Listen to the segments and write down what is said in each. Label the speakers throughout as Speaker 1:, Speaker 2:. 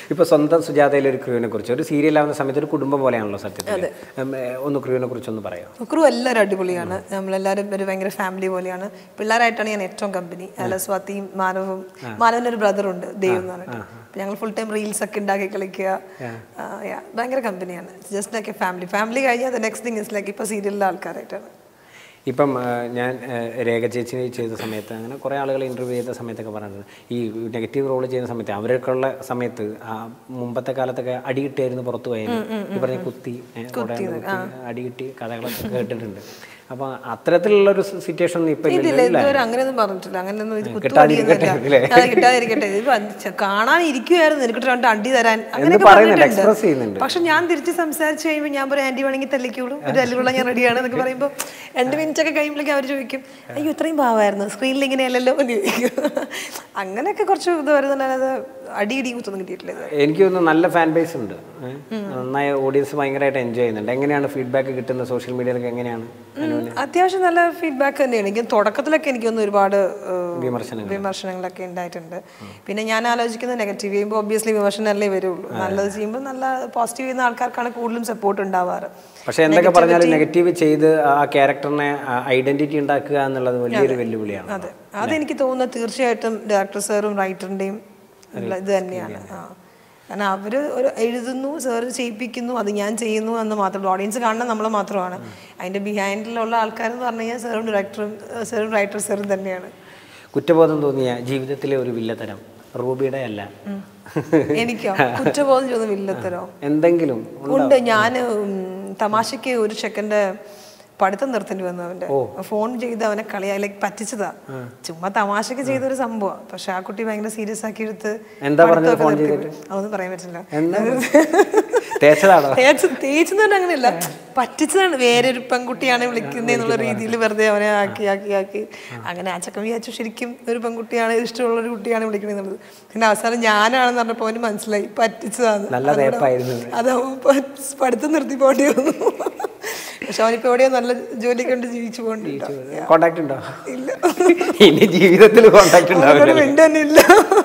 Speaker 1: ഇപ്പൊ സ്വന്തം സുജാതയിലെ ഒരു ക്രൂവിനെ കുറിച്ച് ഒരു സീരിയലാവുന്ന സമയത്ത് ഒരു കുടുംബം പോലെയാണല്ലോ സത്യത്തിൽ ഉം, ഏ, ഒന്ന് ക്രൂവിനെ കുറിച്ച് ഒന്ന് പറയാം
Speaker 2: ക്രൂ എല്ലാവരും അടിപൊളിയാണ് നമ്മളെല്ലാവരും ഒരു ഭയങ്കര ഫാമിലി പോലെയാണ് പിള്ളേരായിട്ടാണ് ഞാൻ ഏറ്റവും കമ്പനി അല്ല സ്വാതിയും മാനവും മാനവൻ്റെ ഒരു ബ്രദർ ഉണ്ട് ദേവ് എന്ന് പറഞ്ഞിട്ട് അപ്പൊ ഞങ്ങൾ ഫുൾ ടൈം റീൽസ് ഒക്കെ ഉണ്ടാക്കി കളിക്കുക ആ, yeah, ഭയങ്കര കമ്പനിയാണ് just like a family family കഴിഞ്ഞാൽ നെക്സ്റ്റ് തിങ് ഇസ് ലൈക്ക് ഇപ്പൊ സീരിയലിലെ ആൾക്കാരായിട്ടാണ്
Speaker 1: ഇപ്പം ആ, ഞാൻ ആ, രേഖ ചേച്ചി ചെയ്ത സമയത്ത് അങ്ങനെ കുറേ ആളുകൾ ഇൻ്റർവ്യൂ ചെയ്ത സമയത്തൊക്കെ പറഞ്ഞിട്ടുണ്ട് ഈ നെഗറ്റീവ് റോൾ ചെയ്യുന്ന സമയത്ത് അവർക്കുള്ള സമയത്ത് ആ മുമ്പത്തെ കാലത്തൊക്കെ അടി കിട്ടിയായിരുന്നു പുറത്തു പോയത് ഈ പറഞ്ഞ കുത്തി ഏ, കുറെ കുത്തി, അടി കിട്ടി കഥകളൊക്കെ കേട്ടിട്ടുണ്ട് അപ്പോൾ അത്തരത്തിലുള്ള ഒരു സിറ്റുവേഷൻ ഒന്നും ഇപ്പം
Speaker 2: ഇല്ല
Speaker 1: ഇല്ലല്ലോ അല്ലേ
Speaker 2: ഇതുവരെ അങ്ങനെയൊന്നും പറഞ്ഞിട്ടില്ല അങ്ങനെയൊന്നും ഇത്
Speaker 1: കിട്ടാതിരിക്കട്ടെ, അല്ലേ?
Speaker 2: കുത്തുപടിയൊന്നുമില്ല അത് കിട്ടാതിരിക്കട്ടെ ഇത് വന്ന് കാണാൻ ഇരിക്കുമായിരുന്നു എനിക്ക് രണ്ട് അണ്ടി തരാൻ അങ്ങനെയൊക്കെ
Speaker 1: പറയുന്നുണ്ട്,
Speaker 2: പറഞ്ഞിട്ടുണ്ട്.
Speaker 1: express ചെയ്യുന്നുണ്ട്.
Speaker 2: പക്ഷെ ഞാൻ തിരിച്ച് സംസാരിച്ച് കഴിയുമ്പോൾ ഞാൻ പറയും ആന്റി വേണമെങ്കിൽ തല്ലിക്കോളൂ ഒരു തല്ലുള്ള ഞാൻ റെഡിയാണ് എന്നൊക്കെ പറയുമ്പോൾ രണ്ട് മിനിറ്റ് ഒക്കെ കഴിയുമ്പോഴേക്കും അവർ ചോദിക്കും അയ്യോ ഇത്രയും പാവായിരുന്നു സ്ക്രീനിൽ ഇങ്ങനെയല്ലല്ലോ എന്ന് ചോദിക്കും അങ്ങനെയൊക്കെ കുറച്ച് ഇത് വരുന്നല്ലാതെ അടി ഇടി കുത്തൊന്നും കിട്ടിയിട്ടില്ല ഇതുവരെ.
Speaker 1: എനിക്ക് തോന്നുന്നു നല്ല ഫാൻ ബേസ് ഉണ്ട് ഏ? നന്നായി ഓഡിയൻസ് ഭയങ്കരമായിട്ട് എൻജോയ് ചെയ്യുന്നുണ്ട് എങ്ങനെയാണ് ഫീഡ്ബാക്ക് കിട്ടുന്നത് സോഷ്യൽ മീഡിയയിലൊക്കെ എങ്ങനെയാണ്
Speaker 2: ഉം, അത്യാവശ്യം നല്ല ഫീഡ്ബാക്ക് തന്നെയാണ് എനിക്ക് തുടക്കത്തിലൊക്കെ എനിക്കൊന്ന് ഒരുപാട് ഏഹ്,
Speaker 1: വിമർശനങ്ങൾ
Speaker 2: വിമർശനങ്ങളൊക്കെ ഉണ്ടായിട്ടുണ്ട് പിന്നെ ഞാൻ ആലോചിക്കുന്നത് നെഗറ്റീവ് ചെയ്യുമ്പോൾ ഒബ്വിയസ്ലി വിമർശനമല്ലേ വരുള്ളൂ നല്ലത് ചെയ്യുമ്പോൾ നല്ല പോസിറ്റീവ് ചെയ്യുന്ന ആൾക്കാർക്കാണ് കൂടുതലും സപ്പോർട്ട് ഉണ്ടാവാറ്
Speaker 1: പക്ഷെ എന്തൊക്കെ പറഞ്ഞാലും നെഗറ്റീവ് ചെയ്ത് ആ ക്യാരക്ടറിനെ ഐഡന്റിറ്റി ഉണ്ടാക്കുക എന്നുള്ളത് വലിയൊരു വെല്ലുവിളിയാണ്
Speaker 2: അതെ അതെനിക്ക് തോന്നുന്നത് തീർച്ചയായിട്ടും ഡയറക്ടർ സാറും റൈറ്ററിൻ്റെയും ഇത് തന്നെയാണ് ആ കാരണം അവർ ഒരു എഴുതുന്നു സാർ ചെയ്യിപ്പിക്കുന്നു അത് ഞാൻ ചെയ്യുന്നു എന്ന് മാത്രമേ ഓഡിയൻസ് കാണുന്നത് നമ്മൾ മാത്രമാണ് അതിൻ്റെ ബിഹൈൻഡിലുള്ള ആൾക്കാരെന്ന് പറഞ്ഞു കഴിഞ്ഞാൽ സാറും ഡയറക്ടറും സാറും റൈറ്റർ സാറും തന്നെയാണ്
Speaker 1: കുറ്റബോധം തോന്നിയ ജീവിതത്തിലെ ഒരു വില്ലത്തരം റൂബിയുടെ അല്ല
Speaker 2: എനിക്കോ കുറ്റബോധം ചോദിക്കുന്നില്ലത്തരോ
Speaker 1: എന്തെങ്കിലും
Speaker 2: ഉണ്ട് ഞാൻ തമാശക്ക് ഒരു ചെക്കൻ്റെ പഠിത്തം നിർത്തേണ്ടി വന്നു അവന്റെ ഫോൺ ചെയ്ത് അവനെ കളിയാ ലൈക്ക് പറ്റിച്ചതാ ചുമ്മാ തമാശക്ക് ചെയ്ത ഒരു സംഭവം പക്ഷെ ആ കുട്ടി ഭയങ്കര സീരിയസ് ആക്കി എടുത്ത്
Speaker 1: എന്താ പറഞ്ഞത്
Speaker 2: പഠിത്തമൊക്കെ
Speaker 1: phone
Speaker 2: നിർത്തി പോയി. അതൊന്നും പറയാൻ പറ്റില്ല
Speaker 1: എന്താ തേച്ചതാണോ
Speaker 2: തേച്ച് തേച്ചെന്ന് അങ്ങനെയല്ല പറ്റിച്ചതാണ് വേറെ ഒരു പെൺകുട്ടിയാണ് വിളിക്കുന്നത് എന്നുള്ള രീതിയിൽ വെറുതെ അവനെ ആക്കി ആക്കി ആക്കി അങ്ങനെ ആ ചക്കൻ വിചാരിച്ചു ശരിക്കും ഒരു പെൺകുട്ടിയാണ് ഇഷ്ടമുള്ള ഒരു കുട്ടിയാണ് വിളിക്കുന്നത് എന്നുള്ളത് പിന്നെ അവസാനം ഞാനാണെന്ന് പറഞ്ഞപ്പോൾ അവന് മനസ്സിലായി പറ്റിച്ചതാണ്
Speaker 1: നല്ല തേപ്പായിരുന്നു
Speaker 2: അത് അവൻ പ- പഠിത്തം നിർത്തി പോകേണ്ടി വന്നു പക്ഷെ അവനിപ്പോ എവിടെയോ നല്ല ജോലി കണ്ട് ജീവിച്ചു പോകണ്ടില്ല
Speaker 1: കോണ്ടാക്ട് ഉണ്ടോ
Speaker 2: ഇല്ല
Speaker 1: ഇനി ജീവിതത്തിൽ കോണ്ടാക്ട് ഉണ്ടാവില്ല
Speaker 2: അവനോട് മിണ്ടാനില്ല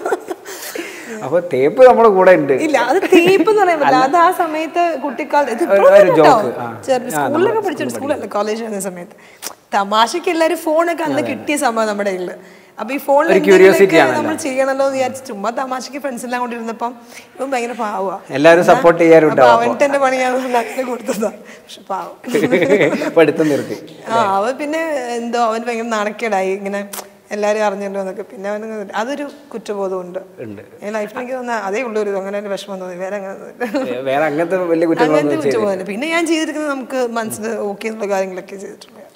Speaker 1: അപ്പൊ തേപ്പ് നമ്മുടെ കൂടെ ഉണ്ട്
Speaker 2: ഇല്ല അത് തേപ്പ് എന്ന് പറയാൻ പറ്റില്ല അത് ആ സമയത്ത് കുട്ടിക്കാലത്ത് ഇത് ഇപ്പോഴും
Speaker 1: ഒരു
Speaker 2: കേട്ടോ.
Speaker 1: joke, ആ.
Speaker 2: ചെറു- സ്കൂളിലൊക്കെ പഠിച്ചിട്ടുണ്ട് സ്കൂളല്ല കോളേജ് ആയിരുന്ന സമയത്ത് തമാശക്ക് എല്ലാവരും ഫോണൊക്കെ അന്ന് കിട്ടിയ സംഭവം നമ്മുടെ കയ്യില് അപ്പൊ ഈ ഫോണിൽ
Speaker 1: curiosity ആണല്ലോ.
Speaker 2: നമ്മൾ ചെയ്യണല്ലോ എന്ന് വിചാരിച്ച് ചുമ്മാ തമാശക്ക് ഫ്രണ്ട്സ് എല്ലാം കൊണ്ടിരുന്നപ്പം ഇവൻ ഭയങ്കര പാവാ
Speaker 1: എല്ലാവരും സപ്പോർട്ട് ചെയ്യാറുണ്ടോ
Speaker 2: അപ്പൊ അവൻ തന്നെ പണിയാന്ന് അങ്ങനെ കൊടുത്തതാ പക്ഷെ പാവം
Speaker 1: പഠിത്തം നിർത്തി
Speaker 2: ആ അവൻ പിന്നെ എന്തോ അവൻ ഭയങ്കര നാണക്കേടായി ഇങ്ങനെ എല്ലാരും അറിഞ്ഞല്ലോ എന്നൊക്കെ പിന്നെ അവന് അതൊരു കുറ്റബോധമുണ്ട്
Speaker 1: ഉണ്ട്
Speaker 2: ലൈഫിൽ എനിക്ക് തോന്നുന്ന അതേ ഉള്ളൂ ഒരു അങ്ങനെ ഒരു വിഷമം തോന്നി വേറെ അങ്ങനെ ഒന്നുമില്ല.
Speaker 1: വേറെ അങ്ങനത്തെ വലിയ
Speaker 2: അങ്ങനത്തെ
Speaker 1: കുറ്റങ്ങളൊന്നും
Speaker 2: കുറ്റബോധമില്ല പിന്നെ ഞാൻ ചെയ്തിരിക്കുന്നത് നമുക്ക് മനസ്സിൽ ഓക്കെ എന്നുള്ള കാര്യങ്ങളൊക്കെ ചെയ്തിട്ടുള്ളത്